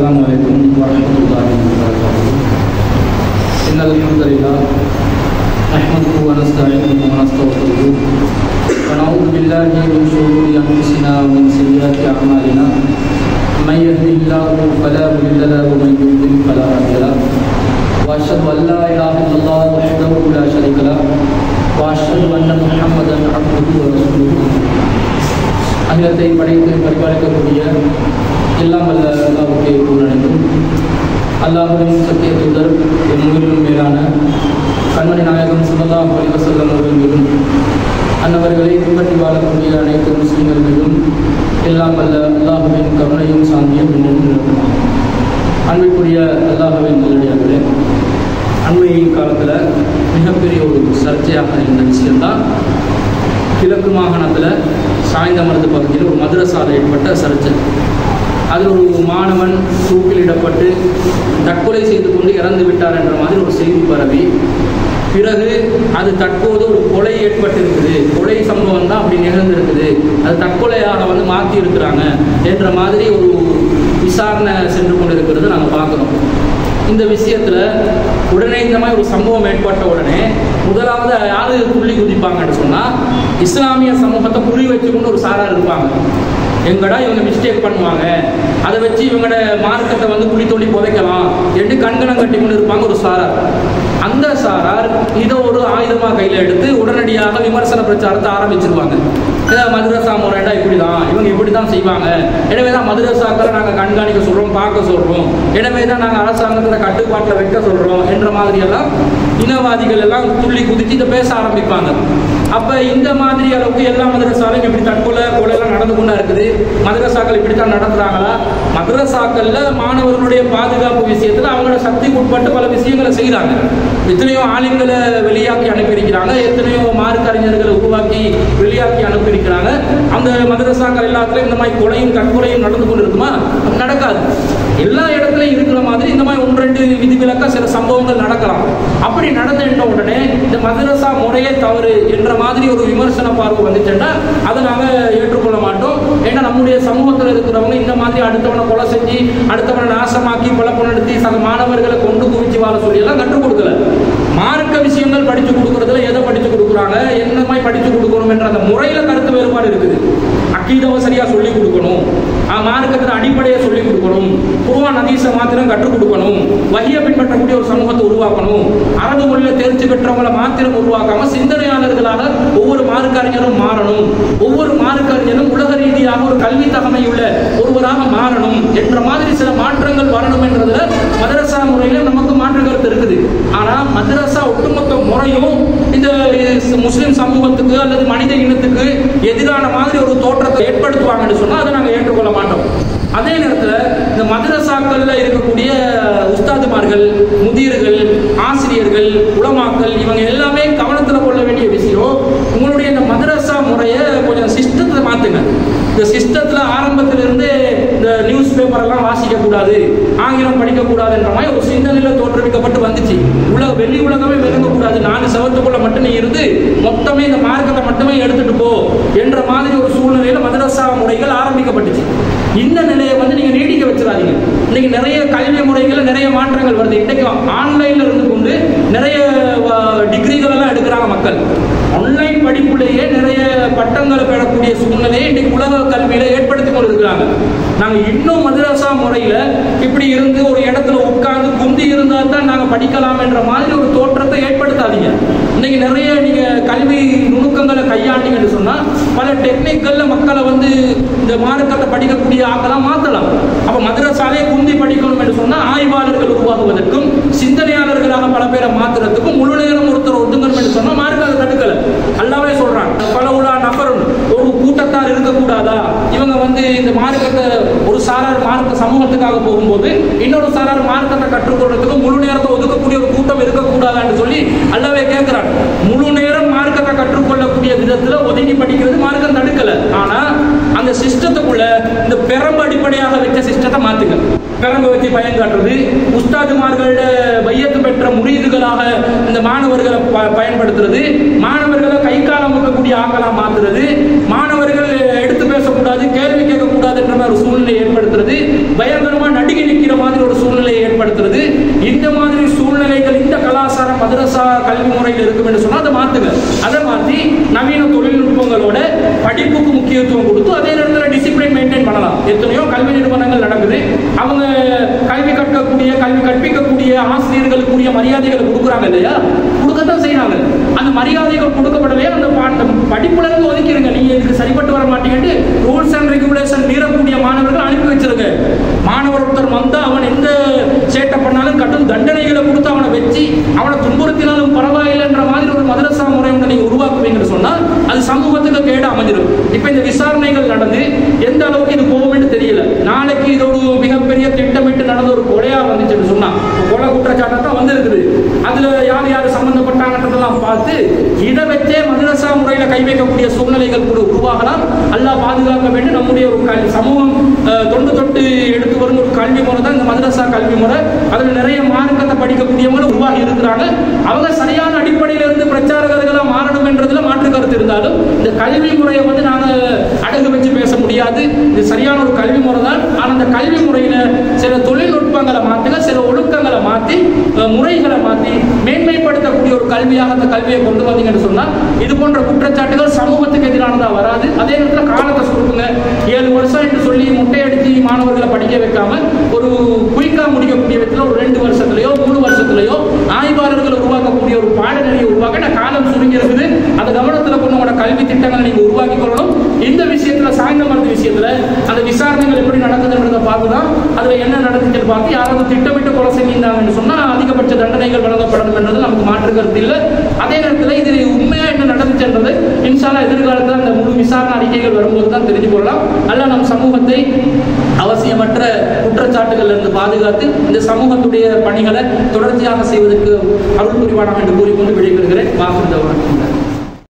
السلام عليكم ورحمة الله وبركاته إن الحمد لله نحمده ونستعينه ونستغفره ونعوذ بالله من شرور أنفسنا ومن سيئات أعمالنا من يهده الله فلا مضل له ومن يضلل فلا هادي له وأشهد أن لا إله إلا الله وحده لا شريك له وأشهد أن محمدا عبده ورسوله அகிலத்தை படைத்து பரிபாலிக்கக்கூடிய எல்லாம் வல்ல அல்லாவுக்கு புகழனைக்கும் அல்லாஹுவின் சத்திய தூதர் என் உயிரிலும் மேலான கண்மணி நாயகம் சுல்லல்லாஹு அலைஹி வஸல்லம் அவர்கள் மீதும் அன்னவர்களை பின்பற்றி வாழக்கூடிய அனைத்து முஸ்லிம்கள் மீதும் எல்லாம் வல்ல அல்லாஹுவின் கருணையும் சாந்தியும் இன்னும் நிலவுமா அன்பிற்குரிய அல்லாஹுவின் நல்லடியார்களே அண்மை காலத்தில் மிகப்பெரிய ஒரு சர்ச்சையாக இருந்த விஷயம்தான் கிழக்கு மாகாணத்தில் சாய்ந்தமரது பகுதியில் ஒரு மதுரசாலை ஏற்பட்ட சர்ச்சை அதில் ஒரு மாணவன் தூக்கிலிடப்பட்டு தற்கொலை செய்து கொண்டு இறந்து விட்டார் என்ற மாதிரி ஒரு செய்தி பரவி பிறகு அது தற்போது ஒரு கொலை ஏற்பட்டிருக்குது கொலை சம்பவம் தான் அப்படி நிகழ்ந்திருக்குது அது தற்கொலையாக வந்து மாற்றி இருக்கிறாங்க என்ற மாதிரி ஒரு விசாரணை சென்று கொண்டு இருக்கிறது நாங்கள் பார்க்குறோம் இந்த விஷயத்துல உடனே இந்த மாதிரி ஒரு சம்பவம் ஏற்பட்ட உடனே முதலாவது யாரு புள்ளி குதிப்பாங்கன்னு சொன்னா இஸ்லாமிய சமூகத்தை புள்ளி வச்சுக்கொண்டு ஒரு சாரார் இருப்பாங்க எங்கடா இவங்க மிஸ்டேக் பண்ணுவாங்க அதை வச்சு இவங்களோட மார்க்கத்தை வந்து குழி தோண்டி புதைக்கலாம் என்று கண்கணம் கட்டி கொண்டு இருப்பாங்க ஒரு சாரார் அந்த சாரார் இதை ஒரு ஆயுதமாக கையில் எடுத்து உடனடியாக விமர்சன பிரச்சாரத்தை ஆரம்பிச்சிருவாங்க ஏதாவது மதுரசா முறைண்டா இப்படி தான் இவங்க இப்படி தான் செய்வாங்க எனவே தான் மதுரசாக்களை நாங்கள் கண்காணிக்க சொல்கிறோம் பார்க்க சொல்கிறோம் எனவே தான் நாங்கள் அரசாங்கத்தில் கட்டுப்பாட்டில் வைக்க சொல்கிறோம் என்ற மாதிரியெல்லாம் இனவாதிகள் எல்லாம் துள்ளி குதிச்சு இதை பேச ஆரம்பிப்பாங்க அப்போ இந்த மாதிரி அளவுக்கு எல்லா மதுரசாலையும் இப்படி தற்கொலை கொலைலாம் நடந்து கொண்டா இருக்குது மதுரசாக்கள் இப்படி தான் நடத்துகிறாங்களா மதுரசாக்கள்ல மாணவர்களுடைய பாதுகாப்பு விஷயத்தில் அவங்களோட சக்திக்கு உட்பட்டு பல விஷயங்களை செய்கிறாங்க எத்தனையோ ஆளுங்களை வெளியாக்கி அனுப்பியிருக்கிறாங்க எத்தனையோ மார்க்கறிஞர்களை உருவாக்கி வெளியாக்கி அனுப்பியிருக்கிறாங்க அந்த மதரசாக்கள் எல்லாத்துலையும் இந்த மாதிரி கொலையும் தற்கொலையும் நடந்து கொண்டு இருக்குமா நடக்காது எல்லா இடத்துலையும் இருக்கிற மாதிரி இந்த மாதிரி ஒன்று ரெண்டு விதிவிலக்கா சில சம்பவங்கள் நடக்கலாம் அப்படி நடந்துட்ட உடனே இந்த மதரசா முறையே தவறு என்ற மாதிரி ஒரு விமர்சன பார்வை வந்துச்சுன்னா அதை நாங்கள் ஏற்றுக்கொள்ள மாட்டோம் ஏன்னா நம்முடைய சமூகத்தில் இருக்கிறவங்க இந்த மாதிரி அடுத்தவனை கொலை செஞ்சு அடுத்தவனை நாசமாக்கி குழப்பம் நடத்தி சக மாணவர்களை கொண்டு குவிச்சு வாழ சொல்லி எல்லாம் கற்றுக் கொடுக்கல மார்க்க விஷயங்கள் படிச்சு கொடுக்கறதுல எதை படிச்சு கொடுக்குறாங்க என்ன மாதிரி படிச்சு கொடுக்கணும் என்ற அந்த முறையில கருத்து வேறுபாடு இருக்குது அக்கீதவை சரியா சொல்லி கொடுக்கணும் மார்க்கத்தில் அடிப்படையை சொல்லி கொடுக்கணும் குருவான் நதீச மாத்திரம் கற்றுக் கொடுக்கணும் வகிய பின்பற்றக்கூடிய ஒரு சமூகத்தை உருவாக்கணும் அரபு மொழியில தேர்ச்சி பெற்றவங்களை மாத்திரம் உருவாக்காம சிந்தனையாளர்களாக ஒவ்வொரு மார்க்கறிஞரும் மாறணும் ஒவ்வொரு மார்க்கறிஞரும் உலக ரீதியாக ஒரு கல்வி தகமையுள்ள ஒருவராக மாறணும் என்ற மாதிரி சில மாற்றங்கள் வரணும் என்றதுல மதரசா முறையில நமக்கு மாற்று கருத்து இருக்குது ஆனா மதரசா ஒட்டுமொத்த முறையும் இந்த முஸ்லிம் சமூகத்துக்கு அல்லது மனித இனத்துக்கு எதிரான மாதிரி ஒரு தோற்றத்தை ஏற்படுத்துவாங்கன்னு சொன்னா அதை நாங்கள் ஏற்றுக்கொள்ள மாட்டோம் அதே நேரத்தில் இந்த மதரசாக்கள்ல இருக்கக்கூடிய உஸ்தாதுமார்கள் முதியர்கள் ஆசிரியர்கள் உளமாக்கல் இவங்க எல்லாமே கவனத்தில் கொள்ள வேண்டிய விஷயம் உங்களுடைய இந்த மதரசா முறையை கொஞ்சம் சிஸ்டத்தை மாத்துங்க இந்த சிஸ்டத்தில் ஆரம்பத்திலிருந்து இந்த நியூஸ் பேப்பரெல்லாம் வாசிக்க கூடாது ஆங்கிலம் படிக்கக்கூடாதுன்ற மாதிரி ஒரு சிந்தனையில் தோற்றுவிக்கப்பட்டு வந்துச்சு உலக வெளி உலகமே விளங்கக்கூடாது நாலு சவத்துக்குள்ள மட்டும் நீ இருந்து மொத்தமே இந்த மார்க்கத்தை மட்டுமே எடுத்துட்டு போ என்ற மாதிரி ஒரு சூழ்நிலையில மதரசா முறைகள் ஆரம்பிக்கப்பட்டுச்சு இந்த நிலையை வந்து நீங்க நீடிக்க வச்சிடாதீங்க இன்னைக்கு நிறைய கல்வி முறைகள் நிறைய மாற்றங்கள் வருது இன்னைக்கு ஆன்லைன்ல இருந்து கொண்டு நிறைய டிகிரிகள் எல்லாம் எடுக்கிறாங்க மக்கள் ஆன்லைன் படிப்புலேயே நிறைய பட்டங்களை பெறக்கூடிய சூழ்நிலையை இன்னைக்கு உலக கல்வியில ஏற்படுத்தி கொண்டு இருக்கிறாங்க நாங்க இன்னும் மதரசா முறையில இப்படி இருந்து ஒரு இடத்துல உட்கார்ந்து குந்தி இருந்தா தான் நாங்க படிக்கலாம் என்ற மாதிரி ஒரு தோற்றத்தை ஏற்படுத்தாதீங்க இன்னைக்கு நிறைய நீங்க கல்வி நுணுக்கங்களை கையாண்டீங்கன்னு சொன்னா பல டெக்னிக்கல்ல மக்களை வந்து இந்த மார்க்கத்தை படிக்கக்கூடிய ஆக்கெல்லாம் மாத்தலாம் அப்ப மதரசாலே குந்தி படிக்கணும் என்று சொன்னா ஆய்வாளர்கள் உருவாகுவதற்கும் சிந்தனையாளர்களாக பல பேரை மாத்துறதுக்கும் முழு நேரம் ஒருத்தர் ஒதுங்கணும் என்று சொன்னா மார்க்க அதை தடுக்கல அல்லாவே சொல்றான் பல உலா நபரும் ஒரு கூட்டத்தார் இருக்கக்கூடாதா இவங்க வந்து இந்த மார்க்கத்தை ஒரு சாரார் மார்க்க சமூகத்துக்காக போகும்போது இன்னொரு சாரார் மார்க்கத்தை கற்றுக்கொள்றதுக்கு முழு நேரத்தை ஒதுக்கக்கூடிய ஒரு கூட்டம் இருக்கக்கூடாதான்னு சொல்லி அல்லாவே கேட்கிறான் முழு நேரம் மார்க்கத்தை கற்றுக்கொள்ளக்கூடிய விதத்துல ஒதுங்கி படிக்கிறது மார்க்கம் தடுக்கல ஆனா அந்த சிஸ்டத்துக்குள்ள இந்த பெரம்பு அடிப்படையாக வச்ச சிஸ்டத்தை மாத்துங்க பெரம்பு வச்சு பயன் காட்டுறது உஸ்தாதுமார்களோட வையத்து பெற்ற முறியீடுகளாக இந்த மாணவர்களை பயன்படுத்துறது மாணவர்களை கை காலம் வைக்கக்கூடிய ஆக்களா மாத்துறது மாணவர்கள் எடுத்து பேசக்கூடாது கேள்வி கேட்கக்கூடாது என்ற மாதிரி ஒரு சூழ்நிலை ஏற்படுத்துறது பயங்கரமா நடுங்கி நிற்கிற மாத்துங்க அதை மாற்றி நவீன தொழில்நுட்பங்களோட படிப்புக்கு முக்கியத்துவம் கொடுத்து அதே நேரத்தில் டிசிப்ளின் மெயின்டைன் பண்ணலாம் எத்தனையோ கல்வி நிறுவனங்கள் நடக்குது அவங்க கல்வி கற்கக்கூடிய கல்வி கற்பிக்கக்கூடிய ஆசிரியர்களுக்குரிய மரியாதைகளை கொடுக்குறாங்க இல்லையா கொடுக்கத்தான் செய்யறாங்க அந்த மரியாதைகள் கொடுக்கப்படவே அந்த பாட்ட படிப்புல இருந்து ஒதுக்கிடுங்க நீங்க இதுக்கு சரிப்பட்டு வர மாட்டீங்கன்னு ரூல்ஸ் அண்ட் ரெகுலேஷன் மீறக்கூடிய மாணவர்கள் அனுப்பி வச்சிருங்க மாணவர் ஒருத்தர் வந்தா அவன் எந்த சேட்டை பண்ணாலும் கடும் தண்டனைகளை கொடுத்து அவனை வச்சு அவனை துன்புறுத்தினாலும் பரவாயில்லைன்ற மாதிரி ஒரு மதரசா முறை ஒன்று நீங்க உருவாக்குவீங்கன்னு சொன்னா அது சமூகத்துக்கு கேடு அமைஞ்சிடும் இப்ப இந்த விசாரணைகள் நடந்து எந்த அளவுக்கு இது போகும்னு தெரியல நாளைக்கு இது ஒரு மிகப்பெரிய திட்டமிட்டு நடந்த ஒரு கொலையா வந்துச்சுன்னு சொன்னா கொலை குற்றச்சாட்டை தான் வந்திருக்குது அதுல யார் யார் சம்பந்தப்பட்டாங்கன்றதெல்லாம் பார்த்து இதை வச்சே மதரசா முறையில கை வைக்கக்கூடிய சூழ்நிலைகள் கூட உருவாகலாம் அல்லாஹ் பாதுகாக்க வேண்டும் நம்முடைய ஒரு கல்வி சமூகம் அஹ், தொண்டு தொட்டு எடுத்து வரும் ஒரு கல்வி முறை தான் இந்த மதரசா கல்வி முறை அதுல நிறைய மார்க்கத்தை படிக்கக்கூடியவங்க உருவாகி இருக்கிறாங்க அவங்க சரியான அடிப்படையில இருந்து பிரச்சாரகர்களா மாறணும் என்றதுல மாற்று கருத்து இருந்தாலும் இந்த கல்வி முறையை வந்து நாங்க அடகு வச்சு பேச முடியாது இது சரியான ஒரு கல்வி முறை தான் ஆனா அந்த கல்வி முறையில சில தொழில்நுட்பங்களை மாத்துங்க சில ஒழுக்கங்களை மாத்தி அஹ், முறைகளை மாத்தி மேன்மைப்படுத்தக்கூடிய ஒரு கல்வியாக அந்த கல்வியை கொண்டு வந்தீங்கன்னு சொன்னா இது போன்ற குற்றச்சாட்டுகள் சமூகத்துக்கு எதிரானதா வராது அதே நேரத்தில் காலத்தை சுருக்குங்க ஏழு வருஷம் என்று சொல்லி முட்டையடிச்சு மாணவர்களை படிக்க வைக்காம ஒரு குயிக்கா முடிக்கக்கூடிய விதத்தில் ஒரு ரெண்டு வருஷத்துலயோ மூணு வருஷத்துலயோ ஆய்வாளர்கள் உருவாக்கக்கூடிய ஒரு பாடநெறியை உருவாக்க நான் காலம் சுருங்கி இருக்குது அந்த கவனத்தில் கொண்டு உங்களோட கல்வி திட்டங்களை நீங்க உருவாக்கி கொள்ளணும் இந்த விஷயத்துல சாய்ந்த மருந்து விஷயத்துல அந்த விசாரணைகள் எப்படி நடக்குதுன்றதை பார்த்து தான் அதுல என்ன நடந்துச்சுன்னு பார்த்து யாராவது திட்டமிட்டு கொலை செஞ்சிருந்தாங்கன்னு சொன்னா அதிகபட்ச தண்டனைகள் வழங்கப்படணும் என்றது நமக்கு மாற்று கருத்து இல்லை அதே நேரத்தில் இது உண்மையா என்ன நடந்துச்சுன்றது இன்ஷால்லா எதிர்காலத்தில் அந்த முழு விசாரணை அறிக்கைகள் வரும்போது தான் தெரிஞ்சு கொள்ளலாம் அல்ல நம் சமூகத்தை அவசியமற்ற குற்றச்சாட்டுகள் இருந்து பாதுகாத்து இந்த சமூகத்துடைய பணிகளை தொடர்ச்சியாக செய்வதற்கு அருள் புரிவானாக என்று கூறிக்கொண்டு விடைபெறுகிறேன் வாக்குறுதி